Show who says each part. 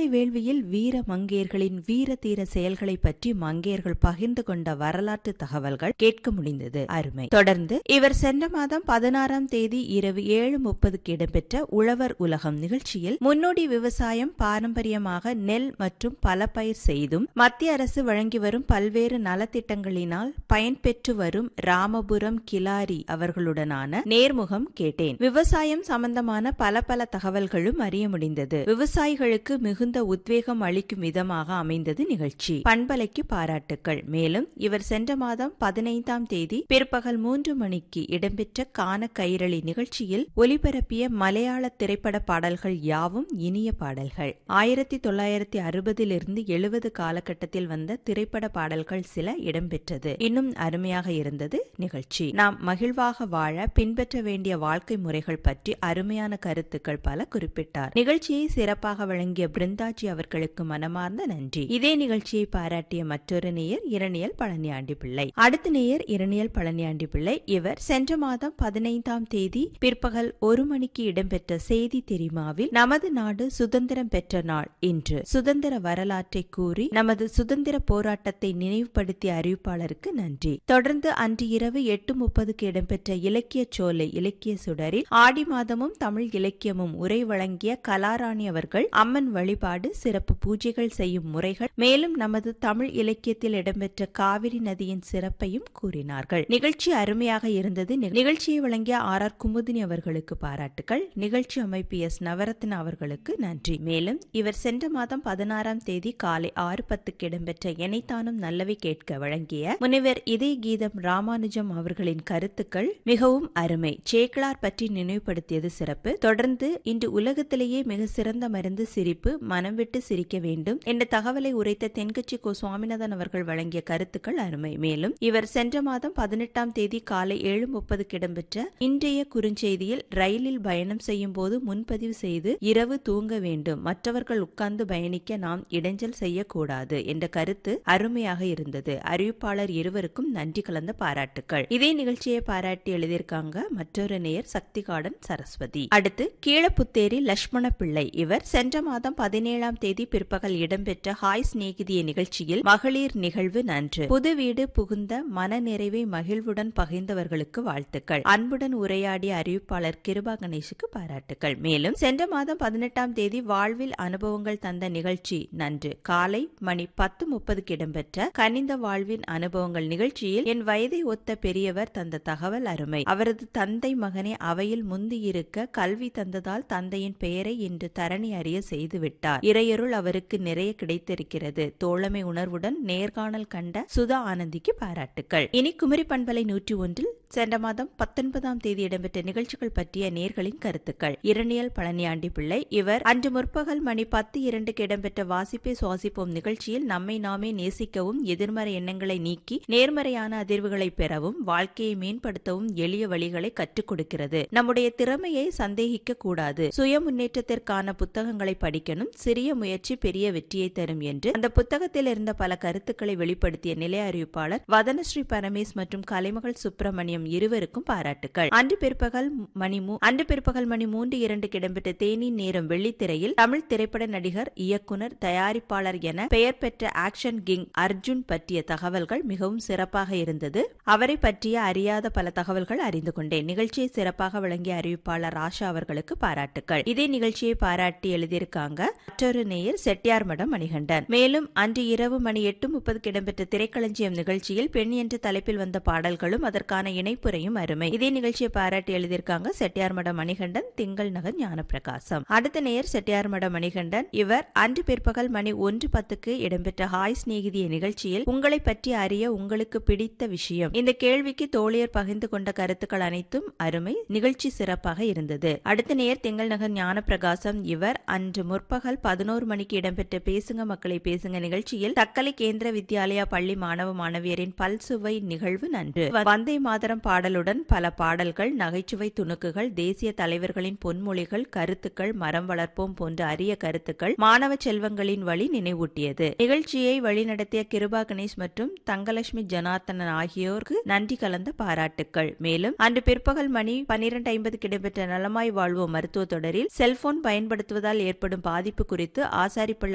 Speaker 1: வேள்வியில் வீர மங்கையர்களின் வீர தீர செயல்களை பற்றி மங்கையர்கள் பகிர்ந்து கொண்ட வரலாற்று தகவல்கள் கேட்க முடிந்தது அருமை தொடர்ந்து இவர் சென்ற மாதம் பதினாறாம் தேதி இரவு ஏழு முப்பதுக்கு இடம்பெற்ற உழவர் உலகம் நிகழ்ச்சியில் முன்னோடி விவசாயம் பாரம்பரியமாக நெல் மற்றும் பல பயிர் செய்தும் மத்திய அரசு வழங்கி வரும் பல்வேறு நலத்திட்டங்களினால் பயன்பெற்று வரும் ராமபுரம் கிலாரி அவர்களுடனான நேர்முகம் கேட்டேன் விவசாயம் சம்பந்தமான பல பல தகவல்களும் அறிய முடிந்தது விவசாயிகளுக்கு மிகுந்த உத்வேகம் அளிக்கும் விதமாக அமைந்தது நிகழ்ச்சி பண்பலைக்கு பாராட்டுக்கள் மேலும் இவர் சென்ற மாதம் பதினைந்தாம் தேதி பிற்பகல் மூன்று மணிக்கு இடம்பெற்ற கான கைரளி நிகழ்ச்சியில் ஒலிபரப்பிய மலையாள திரைப்பட பாடல்கள் யாவும் இனிய பாடல்கள் ஆயிரத்தி தொள்ளாயிரத்தி அறுபதிலிருந்து எழுபது காலகட்டத்தில் வந்த திரைப்பட பாடல்கள் சில இடம்பெற்றது இன்னும் அருமையாக இருந்தது நிகழ்ச்சி நாம் மகிழ்வாக வாழ பின்பற்ற வேண்டிய வாழ்க்கை முறைகள் பற்றி அருமையான கருத்துக்கள் பல குறிப்பிட்டார் நிகழ்ச்சியை சிறப்பாக வழங்கிய பிருந்தாஜி அவர்களுக்கு மனமார்ந்த நன்றி இதே நிகழ்ச்சியை பாராட்டிய மற்றொரு நேயர் இரணியல் பழனியாண்டி பிள்ளை அடுத்த நேயர் இரணியல் பழனியாண்டி பிள்ளை இவர் சென்ற மாதம் பதினைந்தாம் தேதி பிற்பகல் ஒரு மணிக்கு இடம்பெற்ற செய்தி தெரியுமாவில் நமது நாடு சுதந்திரம் பெற்ற நாள் இன்று சுதந்திர வரலாற்றை கூறி நமது சுதந்திர போராட்டத்தை நினைவுபடுத்திய அறிவிப்பாளருக்கு நன்றி தொடர்ந்து அன்று இரவு எட்டு முப்பதுக்கு இடம்பெற்ற இலக்கிய சோலை இலக்கிய சுடரில் ஆடி மாதமும் தமிழ் இலக்கியமும் உரை வழங்கிய கலாராணி அவர்கள் அம்மன் வழிபாடு சிறப்பு பூஜைகள் செய்யும் முறைகள் மேலும் நமது தமிழ் இலக்கியத்தில் இடம்பெற்ற காவிரி நதியின் சிறப்பையும் கூறினார்கள் நிகழ்ச்சி அருமையாக இருந்தது நிகழ்ச்சியை வழங்கிய ஆர் ஆர் குமுதினி அவர்களுக்கு பாராட்டுகள் நிகழ்ச்சி அமைப்பு எஸ் நவரத்ன அவர்களுக்கு நன்றி மேலும் இவர் சென்ற மாதம் பதினாறாம் தேதி காலை ஆறு பத்துக்கு இடம்பெற்ற எனைத்தானும் நல்லவை கேட்க வழங்கிய முனிவர் இதய கீதம் ராமானுஜம் அவர்களின் கருத்துக்கள் மிகவும் அருமை சேக்கலார் பற்றி நினைவுபடுத்தியது சிறப்பு தொடர்ந்து இன்று உலகத்திலேயே மிக சிறந்த மருந்து சிரிப்பு மனம் விட்டு சிரிக்க வேண்டும் என்ற தகவலை உரைத்த தென்கட்சி கோ சுவாமிநாதன் அவர்கள் வழங்கிய கருத்துக்கள் அருமை மேலும் இவர் சென்ற மாதம் பதினெட்டாம் தேதி காலை ஏழு முப்பதுக்கு இடம்பெற்ற இன்றைய குறுஞ்செய்தியில் ரயிலில் பயணம் செய்யும் போது முன்பதிவு செய்து இரவு தூங்க வேண்டும் மற்றவர்கள் உட்கார்ந்து பயணிக்க நாம் இடைஞ்சல் செய்யக்கூடாது என்ற கருத்து அருமையாக இருந்தது அறிவிப்பாளர் இருவருக்கும் நன்றி கலந்த பாராட்டுக்கள் இதே நிகழ்ச்சியை பாராட்டி எழுதியிருக்காங்க மற்றொரு நேயர் சக்தி கார்டன் சரஸ்வதி அடுத்து கீழப்புத்தேரி லட்சுமண பிள்ளை இவர் சென்ற மாதம் பதினேழாம் தேதி பிற்பகல் இடம்பெற்ற ஹாய் சிநேகிதிய நிகழ்ச்சியில் மகளிர் நிகழ்வு நன்று புது வீடு புகுந்த மன நிறைவை மகிழ்வுடன் பகிர்ந்தவர்களுக்கு வாழ்த்துக்கள் அன்புடன் உரையாடிய அறிவிப்பாளர் கிருபா கணேஷுக்கு பாராட்டுகள் மேலும் சென்ற மாதம் பதினெட்டாம் தேதி வாழ்வில் அனுபவங்கள் தந்த நிகழ்ச்சி நன்று காலை மணி பத்து முப்பதுக்கு இடம்பெற்ற கனிந்த வாழ்வின் அனுபவங்கள் நிகழ்ச்சியில் என் வயதை ஒத்த பெரியவர் தந்த தகவல் அருமை அவரது தந்தை மகனை அவையில் முந்தியிருக்க கல்வி தந்ததால் தந்தையின் பெயரை இன்று தரணி அறிய செய்துவிட்டார் இறையருள் அவருக்கு நிறைய கிடைத்திருக்கிறது தோழமை உணர்வுடன் நேர்காணல் கண்ட சுதா ஆனந்திக்கு பாராட்டுக்கள் இனி குமரி பண்பலை நூற்றி ஒன்றில் சென்ற மாதம் பத்தொன்பதாம் தேதி இடம்பெற்ற நிகழ்ச்சிகள் பற்றிய நேர்களின் கருத்துக்கள் இரணியல் பழனியாண்டி பிள்ளை இவர் அன்று முற்பகல் மணி பத்து இரண்டுக்கு இடம்பெற்ற வாசிப்பை சுவாசிப்போம் நிகழ்ச்சியில் நம்மை நாமே நேசிக்கவும் எதிர்மறை எண்ணங்களை நீக்கி நேர்மறையான அதிர்வுகளை பெறவும் வாழ்க்கையை மேம்படுத்தவும் எளிய வழிகளை கற்றுக் கொடுக்கிறது நம்முடைய திறமையை சந்தேகிக்க கூடாது சுய முன்னேற்றத்திற்கான புத்தகங்களை படிக்கணும் சிறிய முயற்சி பெரிய வெற்றியை தரும் என்று அந்த புத்தகத்தில் இருந்த பல கருத்துக்களை வெளிப்படுத்திய நிலை அறிவிப்பாளர் வதனஸ்ரீ பரமேஸ் மற்றும் கலைமகள் சுப்பிரமணியம் இருவருக்கும் பாராட்டுகள் அன்று பிற்பகல் மணி அன்று பிற்பகல் மணி மூன்று இரண்டுக்கு இடம்பெற்ற தேனின் நேரம் வெள்ளித்திரையில் தமிழ் திரைப்பட நடிகர் இயக்குனர் தயாரிப்பாளர் என பெயர் பெற்ற ஆக்ஷன் கிங் அர்ஜுன் பற்றிய தகவல்கள் மிகவும் சிறப்பாக இருந்தது அவரை பற்றிய அறியாத பல தகவல்கள் அறிந்து கொண்டேன் நிகழ்ச்சியை சிறப்பாக வழங்கிய அறிவிப்பாளர் ஆஷா அவர்களுக்கு பாராட்டுகள் இதே நிகழ்ச்சியை பாராட்டி எழுதியிருக்காங்க மற்றொரு நேயர் செட்டியார் மடம் மணிகண்டன் மேலும் அன்று இரவு மணி எட்டு முப்பதுக்கு இடம்பெற்ற திரைக்களஞ்சியம் நிகழ்ச்சியில் பெண் என்ற தலைப்பில் வந்த பாடல்களும் அதற்கான இணைப்புரையும் அருமை இதே நிகழ்ச்சியை பாராட்டி எழுதியிருக்காங்க செட்டியார் மடம் மணிகண்டன் திங்கள் நகர் ஞானப்பிரகாசம் அடுத்த நேயர் செட்டியார் மடம் மணிகண்டன் இவர் அன்று பிற்பகல் மணி ஒன்று பத்துக்கு இடம்பெற்ற ஹாய் சிநேகிதிய நிகழ்ச்சியில் உங்களை பற்றி அறிய உங்களுக்கு பிடித்த விஷயம் இந்த கேள்விக்கு தோழியர் பகிர்ந்து கொண்ட கருத்துக்கள் அனைத்தும் அருமை நிகழ்ச்சி சிறப்பாக இருந்தது அடுத்த நேயர் திங்கள் நகர் ஞானப்பிரகாசம் இவர் அன்று முற்பகல் பதினோரு மணிக்கு இடம்பெற்ற பேசுங்க மக்களை பேசுங்க நிகழ்ச்சியில் தக்கலை கேந்திர வித்யாலயா பள்ளி மாணவ மாணவியரின் பல்சுவை நிகழ்வு நன்று வந்தே மாதரம் பாடலுடன் பல பாடல்கள் நகைச்சுவை துணுக்குகள் தேசிய தலைவர்களின் பொன்மொழிகள் கருத்துக்கள் மரம் வளர்ப்போம் போன்ற அரிய கருத்துக்கள் மாணவ செல்வங்களின் வழி நினைவூட்டியது நிகழ்ச்சியை வழிநடத்திய கிருபா கணேஷ் மற்றும் தங்கலட்சுமி ஜனார்த்தனன் ஆகியோருக்கு நன்றி கலந்த பாராட்டுக்கள் மேலும் அன்று பிற்பகல் மணி பனிரெண்டு ஐம்பதுக்கு இடம்பெற்ற நலமாய் வாழ்வோம் மருத்துவ தொடரில் செல்போன் பயன்படுத்துவதால் ஏற்படும் பாதிப்பு குறித்து ஆசாரிப்பள்ளி